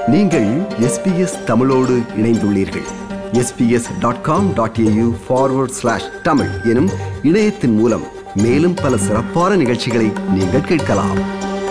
நீங்கள் எஸ்பிஎஸ் தமிழோடு இணைந்துள்ளீர்கள் SBS dot com dot AU forward slash Tamil எனும் இணையத்தின் மூலம் மேலும் பல சிறப்பான நிகழ்ச்சிகளை நீங்கள் கேட்கலாம்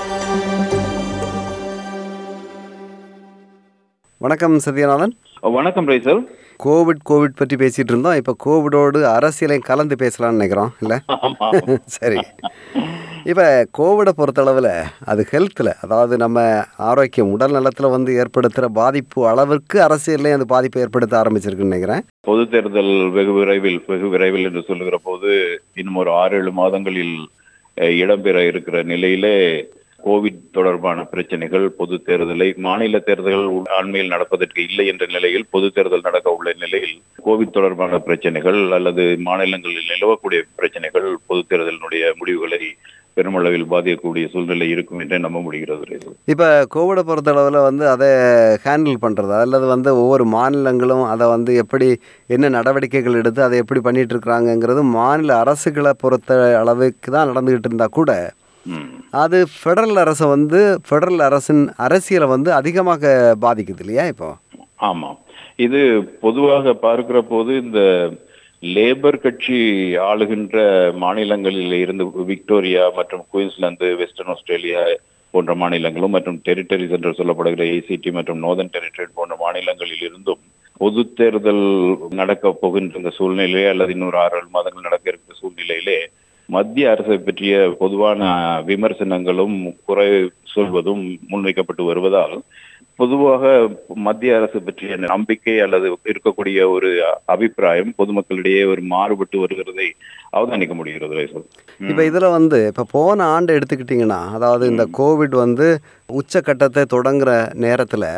வணக்கம் சத்யநாதன் வணக்கம் ரைசல் கோவிட் கோவிட் பற்றி பேசிட்டு இருந்தோம் இப்போ கோவிடோடு அரசியலையும் கலந்து பேசலாம்னு நினைக்கிறோம் இல்லை ஆமா சரி இப்போ கோவிடை பொறுத்தளவில் அது ஹெல்த்தில் அதாவது நம்ம ஆரோக்கியம் உடல் நலத்தில் வந்து ஏற்படுத்துகிற பாதிப்பு அளவிற்கு அரசியல்லையும் அது பாதிப்பை ஏற்படுத்த ஆரம்பிச்சிருக்குன்னு நினைக்கிறேன் பொது தேர்தல் வெகு விரைவில் வெகு விரைவில் என்று சொல்லுகிற போது இன்னும் ஒரு ஆறு ஏழு மாதங்களில் அஹ், இடம்பெற இருக்கிற நிலையிலே கோவிட் தொடர்பான பிரச்சனைகள் பொது தேர்தலை மாநில தேர்தல்கள் உ- அண்மையில் நடப்பதற்கு இல்லை என்ற நிலையில் பொது தேர்தல் நடக்க உள்ள நிலையில் கோவிட் தொடர்பான பிரச்சனைகள் அல்லது மாநிலங்களில் நிலவக்கூடிய பிரச்சனைகள் பொது தேர்தலினுடைய முடிவுகளை பெருமளவில் பாதிக்கக்கூடிய சூழ்நிலை இருக்கும் என்றே நம்ப முடிகிறது ரைசல். இப்போ கோவிடை பொறுத்தளவில் வந்து அதை ஹேண்டில் பண்ணுறது அல்லது வந்து ஒவ்வொரு மாநிலங்களும் அதை வந்து எப்படி என்ன நடவடிக்கைகள் எடுத்து அதை எப்படி பண்ணிட்டு இருக்கிறாங்கங்கிறது மாநில அரசுகளை பொறுத்த அளவுக்கு தான் நடந்துக்கிட்டு இருந்தால் கூட ம் அது ஃபெடரல் அரசை வந்து ஃபெடரல் அரசின் அரசியலை வந்து அதிகமாக பாதிக்குது இல்லையா இப்போ ஆமாம் இது பொதுவாக பார்க்கிற போது இந்த லேபர் கட்சி ஆளுகின்ற மாநிலங்களில் இருந்து விக்டோரியா மற்றும் குயின்ஸ்லாந்து வெஸ்டர்ன் ஆஸ்திரேலியா போன்ற மாநிலங்களும் மற்றும் டெரிட்டரிஸ் என்று சொல்லப்படுகிற ஏசிடி மற்றும் நோர்தன் டெரிட்டரி போன்ற மாநிலங்களில் இருந்தும் பொது தேர்தல் நடக்க போகின்ற இந்த சூழ்நிலையிலே அல்லது இன்னொரு ஆறு ஏழு மாதங்கள் நடக்க இருக்கிற சூழ்நிலையிலே மத்திய அரசை பற்றிய பொதுவான விமர்சனங்களும் குறை சொல்வதும் முன்வைக்கப்பட்டு வருவதால் பொதுவாக மத்திய அரசு பற்றிய நம்பிக்கை அல்லது இருக்கக்கூடிய ஒரு அபிப்பிராயம் பொதுமக்களிடையே ஒரு மாறுபட்டு வருகிறதை அவதானிக்க முடிகிறது ரைசல். இப்போ இதில் வந்து இப்போ போன ஆண்டு எடுத்துக்கிட்டிங்கன்னா அதாவது இந்த கோவிட் வந்து உச்சக்கட்டத்தை தொடங்குற நேரத்தில்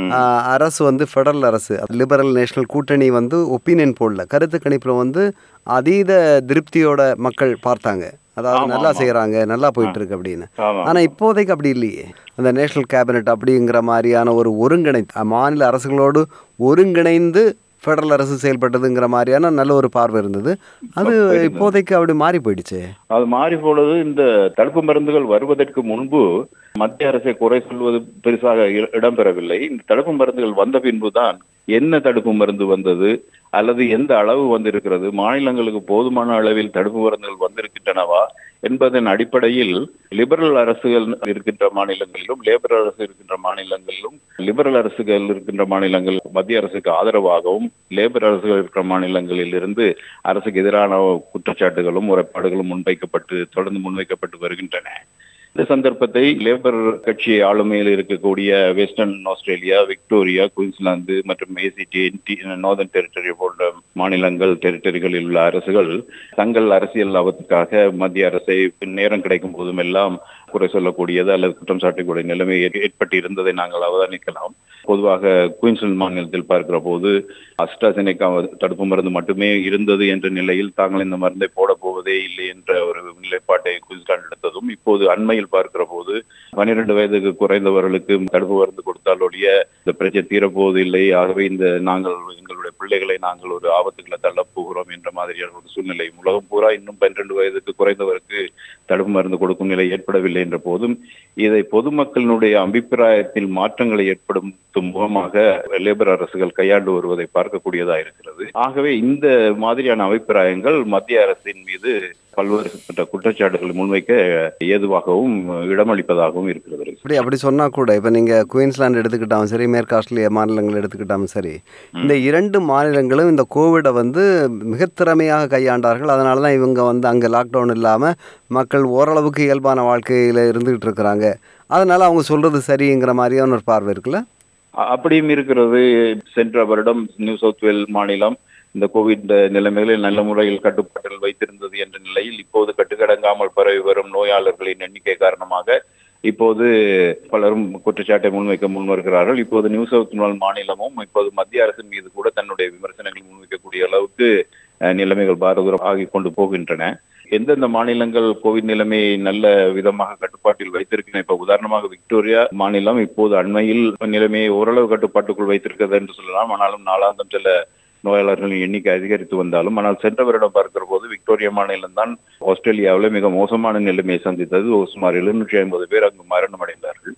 அரசு வந்து ஃபெடரல் அரசு லிபரல் நேஷனல் கூட்டணி வந்து ஒப்பீனியன் போடல கருத்து கணிப்பில் வந்து அதீத திருப்தியோட மக்கள் பார்த்தாங்க அதாவது ஆமா, நல்லா ஆமா. செய்கிறாங்க நல்லா போயிட்டு இருக்கு அப்படின்னு ஆமா. ஆனால் இப்போதைக்கு அப்படி இல்லையே அந்த நேஷனல் கேபினட் அப்படிங்கிற மாதிரியான ஒரு ஒருங்கிணை மாநில அரசுகளோடு ஒருங்கிணைந்து ஃபெடரல் அரசு செயல்பட்டதுங்கிற மாதிரியான நல்ல ஒரு பார்வை இருந்தது அது இப்போதைக்கு அப்படி மாறி போயிடுச்சு அது மாறி போனது இந்த தடுப்பு மருந்துகள் வருவதற்கு முன்பு மத்திய அரசை குறை சொல்வது பெருசாக இ- இடம்பெறவில்லை இந்த தடுப்பு மருந்துகள் வந்த பின்புதான் என்ன தடுப்பு மருந்து வந்தது அல்லது எந்த அளவு வந்திருக்கிறது மாநிலங்களுக்கு போதுமான அளவில் தடுப்பு மருந்துகள் வந்திருக்கின்றனவா என்பதன் அடிப்படையில் லிபரல் அரசுகள் இருக்கின்ற மாநிலங்களிலும் லேபர் அரசு இருக்கின்ற மாநிலங்களிலும் லிபரல் அரசுகள் இருக்கின்ற மாநிலங்கள் மத்திய அரசுக்கு ஆதரவாகவும் லேபர் அரசுகள் இருக்கிற மாநிலங்களில் இருந்து அரசுக்கு எதிரான குற்றச்சாட்டுகளும் முறைப்பாடுகளும் முன்வைக்கப்பட்டு தொடர்ந்து முன்வைக்கப்பட்டு வருகின்றன இந்த சந்தர்ப்பத்தை லேபர் கட்சி ஆளுமையில் இருக்கக்கூடிய வெஸ்டர்ன் ஆஸ்திரேலியா விக்டோரியா குயின்ஸ்லாந்து மற்றும் ஏசிடி நார்தன் டெரிட்டரி போன்ற மாநிலங்கள் டெரிட்டரிகளில் உள்ள அரசுகள் தங்கள் அரசியல் லாபத்துக்காக மத்திய அரசை நேரம் கிடைக்கும் போதுமெல்லாம் குறை சொல்லக்கூடியது அல்லது குற்றம் சாட்டக்கூடிய நிலைமை ஏற்- ஏற்பட்டு இருந்ததை நாங்கள் அவதானிக்கலாம் பொதுவாக குயின்ஸ்லாந்து மாநிலத்தில் பார்க்கிற போது அஸ்ட்ராசெனிகா தடுப்பு மருந்து மட்டுமே இருந்தது என்ற நிலையில் தாங்கள் இந்த மருந்தை போட போவதே இல்லை என்ற ஒரு நிலைப்பாட்டை குயின்ஸ்லாந்து எடுத்ததும் இப்போது அண்மையில் பார்க்கிற போது பன்னிரண்டு வயதுக்கு குறைந்தவர்களுக்கு தடுப்பு மருந்து கொடுத்தால் ஒழிய இந்த பிரச்சனை தீரப்போவது இல்லை ஆகவே இந்த நாங்கள் எங்களுடைய பிள்ளைகளை நாங்கள் ஒரு ஆபத்துக்களை தள்ளப் போகிறோம் என்ற மாதிரியான ஒரு சூழ்நிலை உலகம் பூரா இன்னும் பன்னிரண்டு வயதுக்கு குறைந்தவருக்கு தடுப்பு மருந்து கொடுக்கும் நிலை ஏற்படவில்லை என்ற போதும் இதை பொதுமக்களினுடைய அபிப்பிராயத்தில் மாற்றங்களை ஏற்படுத்தும் முகமாக லேபர் அரசுகள் கையாண்டு வருவதை பார்க்கக்கூடியதா இருக்கிறது ஆகவே இந்த மாதிரியான அபிப்பிராயங்கள் மத்திய அரசின் மீது பல்வேறு பட்ட குற்றச்சாட்டுகளை முன்வைக்க ஏதுவாகவும் இடமளிப்பதாகவும் இருக்கிறது அப்படி அப்படி சொன்னால் கூட இப்போ நீங்கள் குயின்ஸ்லாந்து எடுத்துக்கிட்டாலும் சரி மேற்கு ஆஸ்திரேலியா மாநிலங்கள் எடுத்துக்கிட்டாலும் சரி இந்த இரண்டு மாநிலங்களும் இந்த கோவிடை வந்து மிக திறமையாக கையாண்டார்கள் அதனால தான் இவங்க வந்து அங்கே லாக்டவுன் இல்லாமல் மக்கள் ஓரளவுக்கு இயல்பான வாழ்க்கையில் இருந்துகிட்டு இருக்கிறாங்க அதனால அவங்க சொல்கிறது சரிங்கிற மாதிரியான ஒரு பார்வை இருக்குல்ல அ- அப்படியும் இருக்கிறது சென்ற வருடம் நியூ சவுத் வேல் மாநிலம் இந்த கோவிட் நிலைமைகளை நல்ல முறையில் கட்டுப்பாட்டில் வைத்திருந்தது என்ற நிலையில் இப்போது கட்டுக்கடங்காமல் பரவி வரும் நோயாளர்களின் எண்ணிக்கை காரணமாக இப்போது பலரும் குற்றச்சாட்டை முன்வைக்க முன்வருகிறார்கள் இப்போது நியூ சவுத் வேல் மாநிலமும் இப்போது மத்திய அரசின் மீது கூட தன்னுடைய விமர்சனங்களை முன்வைக்கக்கூடிய அளவுக்கு அஹ், நிலைமைகள் பாரதூரம் ஆகிக் கொண்டு போகின்றன எந்தெந்த மாநிலங்கள் கோவிட் நிலைமையை நல்ல விதமாக கட்டுப்பாட்டில் வைத்திருக்கின்றன இப்ப உதாரணமாக விக்டோரியா மாநிலம் இப்போது அண்மையில் நிலைமையை ஓரளவு கட்டுப்பாட்டுக்குள் வைத்திருக்கிறது என்று சொல்லலாம் ஆனாலும் நாளாந்தம் சில நோயாளர்களின் எண்ணிக்கை அதிகரித்து வந்தாலும் ஆனால் சென்ற வருடம் பார்க்கிற போது விக்டோரியா மாநிலம் தான் ஆஸ்திரேலியாவில் மிக மோசமான நிலைமையை சந்தித்தது சுமார் எழுநூற்றி ஐம்பது பேர் அங்கு மரணம் அடைந்தார்கள்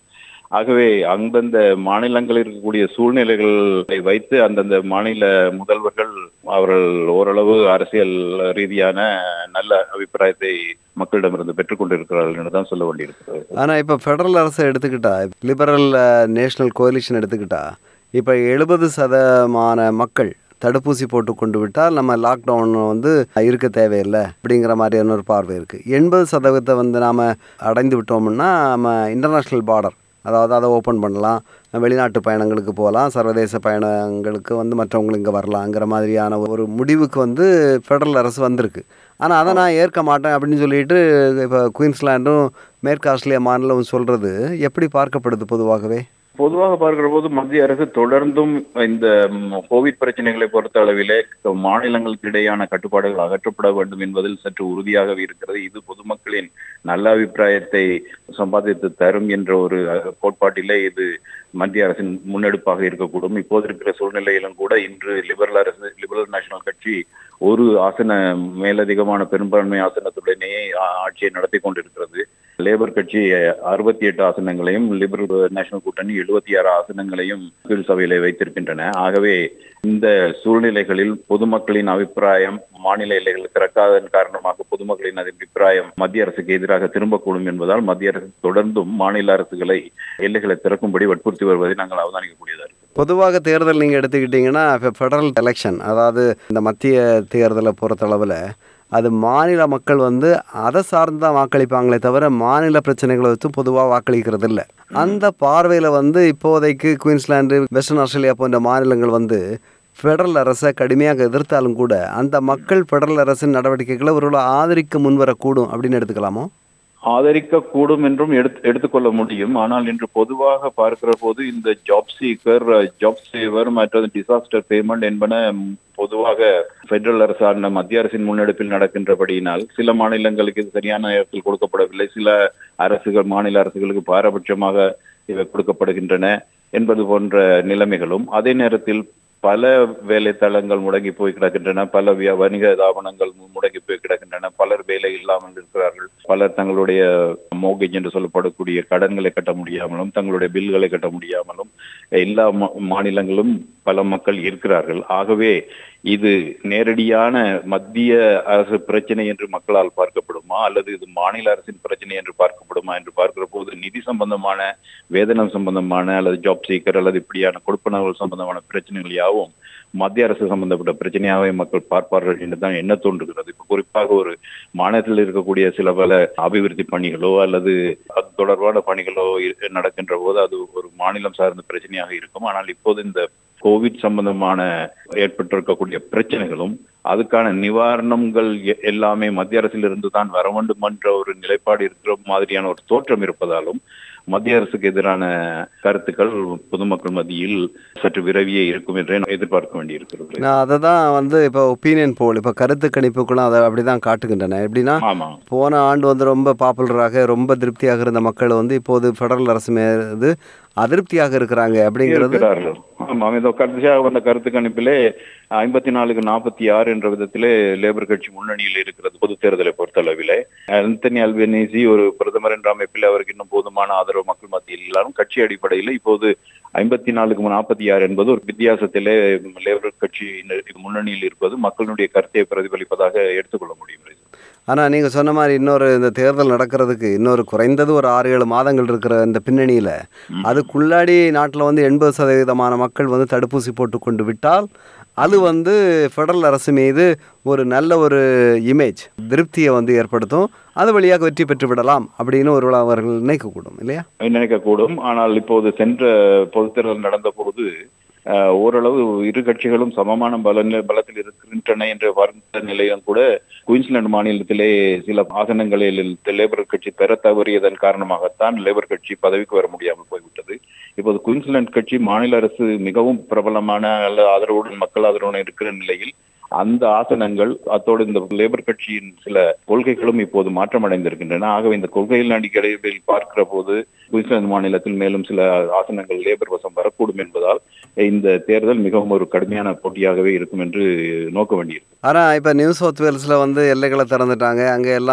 ஆகவே அந்தந்த மாநிலங்களில் இருக்கக்கூடிய சூழ்நிலைகளை வைத்து அந்தந்த மாநில முதல்வர்கள் அவர்கள் ஓரளவு அரசியல் ரீதியான நல்ல அபிப்பிராயத்தை மக்களிடமிருந்து பெற்றுக்கொண்டிருக்கிறார்கள் என்று தான் சொல்ல வேண்டியிருக்கிறது ஆனால் இப்போ ஃபெடரல் அரசை எடுத்துக்கிட்டா லிபரல் நேஷனல் கோலிஷன் எடுத்துக்கிட்டா இப்போ எழுபது சதமான மக்கள் தடுப்பூசி போட்டு கொண்டு விட்டால் நம்ம லாக்டவுன் வந்து இருக்க தேவையில்லை அப்படிங்கிற மாதிரியான ஒரு பார்வை இருக்குது எண்பது சதவீதத்தை வந்து நாம் அடைந்து விட்டோம்னா நம்ம இன்டர்நேஷ்னல் பார்டர் அதாவது அதை ஓப்பன் பண்ணலாம் வெளிநாட்டு பயணங்களுக்கு போகலாம் சர்வதேச பயணங்களுக்கு வந்து மற்றவங்க இங்கே வரலாங்கிற மாதிரியான ஒரு முடிவுக்கு வந்து ஃபெடரல் அரசு வந்திருக்கு ஆனால் அதை நான் ஏற்க மாட்டேன் அப்படின்னு சொல்லிட்டு இப்போ குயின்ஸ்லாண்டும் மேற்கு ஆஸ்திரேலியா மாநிலம் சொல்கிறது எப்படி பார்க்கப்படுது பொதுவாகவே பொதுவாக பார்க்கிற போது மத்திய அரசு தொடர்ந்தும் இந்த ம், கோவிட் பிரச்சனைகளை பொறுத்த அளவிலே மாநிலங்களுக்கு இடையான கட்டுப்பாடுகள் அகற்றப்பட வேண்டும் என்பதில் சற்று உறுதியாகவே இருக்கிறது இது பொதுமக்களின் நல்ல அபிப்பிராயத்தை சம்பாதித்து தரும் என்ற ஒரு அஹ், கோட்பாட்டிலே இது மத்திய அரசின் முன்னெடுப்பாக இருக்கக்கூடும் இப்போது இருக்கிற சூழ்நிலையிலும் கூட இன்று லிபரல் அரசு லிபரல் நேஷனல் கட்சி ஒரு ஆசன மேலதிகமான பெரும்பான்மை ஆசனத்துடனேயே ஆ- ஆட்சியை நடத்தி கொண்டிருக்கிறது லேபர் கட்சி அறுபத்தி எட்டு ஆசனங்களையும் லிபரல் நேஷனல் கூட்டணி எழுபத்தி ஆறு ஆசனங்களையும் கீழ் சபையில வைத்திருக்கின்றன ஆகவே இந்த சூழ்நிலைகளில் பொதுமக்களின் அபிப்பிராயம் மாநில எல்லைகள் திறக்காததன் காரணமாக பொதுமக்களின் அபிப்பிராயம் மத்திய அரசுக்கு எதிராக திரும்பக்கூடும் என்பதால் மத்திய அரசு தொடர்ந்தும் மாநில அரசுகளை எல்லைகளை திறக்கும்படி வற்புறுத்தி வருவதை நாங்கள் அவதானிக்கக்கூடியதா இருக்கு பொதுவாக தேர்தல் நீங்கள் எடுத்துக்கிட்டிங்கன்னா இப்போ ஃபெடரல் எலெக்ஷன் அதாவது இந்த மத்திய தேர்தலை பொறுத்தளவில் அது மாநில மக்கள் வந்து அதை சார்ந்து தான் வாக்களிப்பாங்களே தவிர மாநில பிரச்சனைகளை வச்சு பொதுவாக வாக்களிக்கிறது இல்லை அந்த பார்வையில் வந்து இப்போதைக்கு குயின்ஸ்லாந்து வெஸ்டர்ன் ஆஸ்திரேலியா போன்ற மாநிலங்கள் வந்து ஃபெடரல் அரசை கடுமையாக எதிர்த்தாலும் கூட அந்த மக்கள் ஃபெடரல் அரசின் நடவடிக்கைகளை ஒரு ஆதரிக்க முன்வரக்கூடும் அப்படின்னு எடுத்துக்கலாமோ ஆதரிக்க கூடும் என்றும் எடுத்து எடுத்துக்கொள்ள முடியும் ஆனால் இன்று பொதுவாக பார்க்கிற போது இந்த ஜாப் சீக்கர் ஜாப் சேவர் மற்றது டிசாஸ்டர் பேமெண்ட் என்பன ம், பொதுவாக பெடரல் அரசான மத்திய அரசின் முன்னெடுப்பில் நடக்கின்றபடியினால் சில மாநிலங்களுக்கு இது சரியான நேரத்தில் கொடுக்கப்படவில்லை சில அரசுகள் மாநில அரசுகளுக்கு பாரபட்சமாக இவை கொடுக்கப்படுகின்றன என்பது போன்ற நிலைமைகளும் அதே நேரத்தில் பல வேலைத்தளங்கள் முடங்கி போய் கிடக்கின்றன பல வியா- வணிக தாபனங்கள் மு- முடங்கி போய் கிடக்கின்றன பலர் வேலை இல்லாமல் இருக்கிறார்கள் பலர் தங்களுடைய மோகேஜ் என்று சொல்லப்படக்கூடிய கடன்களை கட்ட முடியாமலும் தங்களுடைய பில்களை கட்ட முடியாமலும் எல்லா மா- மாநிலங்களும் பல மக்கள் இருக்கிறார்கள் ஆகவே இது நேரடியான மத்திய அரசு பிரச்சனை என்று மக்களால் பார்க்கப்படுமா அல்லது இது மாநில அரசின் பிரச்சனை என்று பார்க்கப்படுமா என்று பார்க்கிற போது நிதி சம்பந்தமான வேதனம் சம்பந்தமான அல்லது ஜாப் சீக்கர் அல்லது இப்படியான கொடுப்பனவுகள் சம்பந்தமான பிரச்சனைகள் யாவும் மத்திய அரசு சம்பந்தப்பட்ட பிரச்சனையாகவே மக்கள் பார்ப்பார்கள் என்று தான் என்ன தோன்றுகிறது இப்ப குறிப்பாக ஒரு மாநிலத்தில் இருக்கக்கூடிய சில பல அபிவிருத்தி பணிகளோ அல்லது அது தொடர்பான பணிகளோ இரு- நடக்கின்ற போது அது ஒரு மாநிலம் சார்ந்த பிரச்சனையாக இருக்கும் ஆனால் இப்போது இந்த கோவிட் சம்பந்தமான ஏற்பட்டிருக்கக்கூடிய பிரச்சனைகளும் அதுக்கான நிவாரணங்கள் எ- எல்லாமே மத்திய அரசிலிருந்து தான் வர வேண்டும் என்ற ஒரு நிலைப்பாடு இருக்கிற மாதிரியான ஒரு தோற்றம் இருப்பதாலும் மத்திய அரசுக்கு எதிரான கருத்துக்கள் பொதுமக்கள் மத்தியில் சற்று விரவியே இருக்கும் என்றே நான் எதிர்பார்க்க வேண்டியிருக்கிறது நான் அதை தான் வந்து இப்போ ஒப்பீனியன் போல் இப்போ கருத்து கணிப்புகளும் அதை அப்படி தான் காட்டுகின்றன எப்படின்னா ஆமா போன ஆண்டு வந்து ரொம்ப பாப்புலராக ரொம்ப திருப்தியாக இருந்த மக்கள் வந்து இப்போது ஃபெடரல் அரசு மீது அதிருப்தியாக இருக்கிறாங்க அப்படிங்கிறது இருக்கிறார்கள் ஆமாம் இந்த கடைசியாக வந்த கருத்து கணிப்பிலே ஐம்பத்தி நாலுக்கு நாற்பத்தி ஆறு என்ற விதத்திலே லேபர் கட்சி முன்னணியில் இருக்கிறது பொது தேர்தலை பொறுத்தளவிலே அந்தனி அல்பனீசி ஒரு பிரதமர் என்ற அமைப்பில் அவருக்கு இன்னும் போதுமான ஆதரவு மக்கள் மத்தியில் இல்லாலும் கட்சி அடிப்படையில் இப்போது ஐம்பத்தி நாலுக்கு நாற்பத்தி ஆறு என்பது ஒரு வித்தியாசத்திலே லேபர் கட்சி முன்னணியில் இருப்பது மக்களுடைய கருத்தை பிரதிபலிப்பதாக எடுத்துக்கொள்ள முடியும் ஆனால் நீங்கள் சொன்ன மாதிரி இன்னொரு இந்த தேர்தல் நடக்கிறதுக்கு இன்னொரு குறைந்தது ஒரு ஆறு ஏழு மாதங்கள் இருக்கிற இந்த பின்னணியில் அதுக்குள்ளாடி நாட்டில் வந்து எண்பது சதவீதமான மக்கள் வந்து தடுப்பூசி போட்டு கொண்டு விட்டால் அது வந்து ஃபெடரல் அரசு மீது ஒரு நல்ல ஒரு இமேஜ் திருப்தியை வந்து ஏற்படுத்தும் அது வழியாக வெற்றி பெற்று விடலாம் அப்படின்னு ஒரு அவர்கள் நினைக்கக்கூடும் இல்லையா நினைக்கக்கூடும் ஆனால் இப்போது சென்ற பொதுத் தேர்தல் நடந்த பொழுது அஹ், ஓரளவு இரு கட்சிகளும் சமமான பல பலத்தில் இருக்கின்றன என்ற பார்த்த நிலையும் கூட குயின்ஸ்லாந்து மாநிலத்திலே சில ஆசனங்களில் லேபர் கட்சி பெற தவறியதன் காரணமாகத்தான் லேபர் கட்சி பதவிக்கு வர முடியாமல் போய்விட்டது இப்போது குயின்ஸ்லாந்து கட்சி மாநில அரசு மிகவும் பிரபலமான அல்ல ஆதரவுடன் மக்கள் ஆதரவுடன் இருக்கிற நிலையில் அந்த ஆசனங்கள் அத்தோடு இந்த லேபர் கட்சியின் சில கொள்கைகளும் இப்போது மாற்றம் அடைந்திருக்கின்றன ஆகவே இந்த கொள்கைகளின் அடிப்படையில் பார்க்கிற போது குயின்ஸ்லாந்து மாநிலத்தில் மேலும் சில ஆசனங்கள் லேபர் வசம் வரக்கூடும் என்பதால் இந்த தேர்தல் மிகவும் ஒரு கடுமையான போட்டியாகவே இருக்கும் என்று நோக்க வேண்டியிருக்கு ஆனால் இப்போ நியூ சவுத் வேல்ஸில் வந்து எல்லைகளை திறந்துட்டாங்க அங்கே எல்லாம்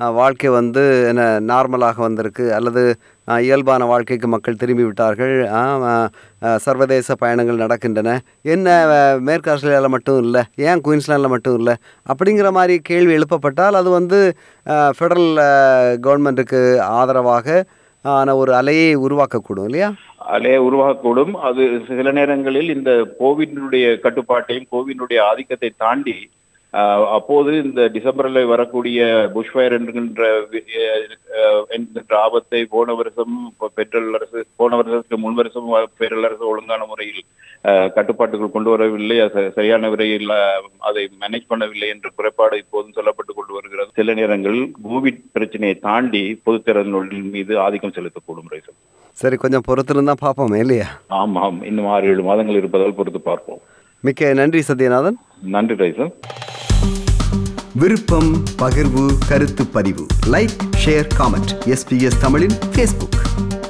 அஹ், வாழ்க்கை வந்து என்ன நார்மலாக வந்திருக்கு அல்லது அஹ், இயல்பான வாழ்க்கைக்கு மக்கள் திரும்பி விட்டார்கள் அஹ், அஹ், சர்வதேச பயணங்கள் நடக்கின்றன என்ன அஹ், மேற்கு ஆஸ்திரேலியாவில் மட்டும் இல்லை ஏன் குயின்ஸ்லாண்டில் மட்டும் இல்லை அப்படிங்கிற மாதிரி கேள்வி எழுப்பப்பட்டால் அது வந்து ஃபெடரல் கவர்மெண்ட்டுக்கு ஆதரவாக ஆன ஒரு அலையை உருவாக்கக்கூடும் இல்லையா அலே உருவாகக்கூடும் அது சில நேரங்களில் இந்த கோவினுடைய கட்டுப்பாட்டையும் கோவினுடைய ஆதிக்கத்தை தாண்டி ஆஹ், அப்போது இந்த டிசம்பரில் வரக்கூடிய புஷ்ஃபயர் என்கின்ற வி- அஹ், என்கின்ற ஆபத்தை போன வருஷம் பெட்ரோல் அரசு போன வருஷத்துக்கு முன் வருஷம் பெட்ரோல் அரசு ஒழுங்கான முறையில் ஆஹ், கட்டுப்பாட்டுக்குள் கொண்டு வரவில்லை அது சரியான முறையில் ஆஹ், அதை மேனேஜ் பண்ணவில்லை என்ற குறைபாடு இப்போதும் சொல்லப்பட்டு கொண்டு வருகிறது சில நேரங்களில் கோவிட் பிரச்சனையை தாண்டி பொதுத்திறன்களின் மீது ஆதிக்கம் செலுத்தக்கூடும் ரைசல் சரி கொஞ்சம் பொறுத்திருந்தா பார்ப்போமே இல்லையா ஆமாம் இன்னும் ஆறு ஏழு மாதங்கள் இருப்பதால் பொறுத்து பார்ப்போம் மிக்க நன்றி சத்யநாதன் நன்றி ரைசல் விருப்பம் பகிர்வு கருத்து பதிவு லைக் ஷேர் காமெண்ட் எஸ்பிஎஸ் தமிழின் ஃபேஸ்புக்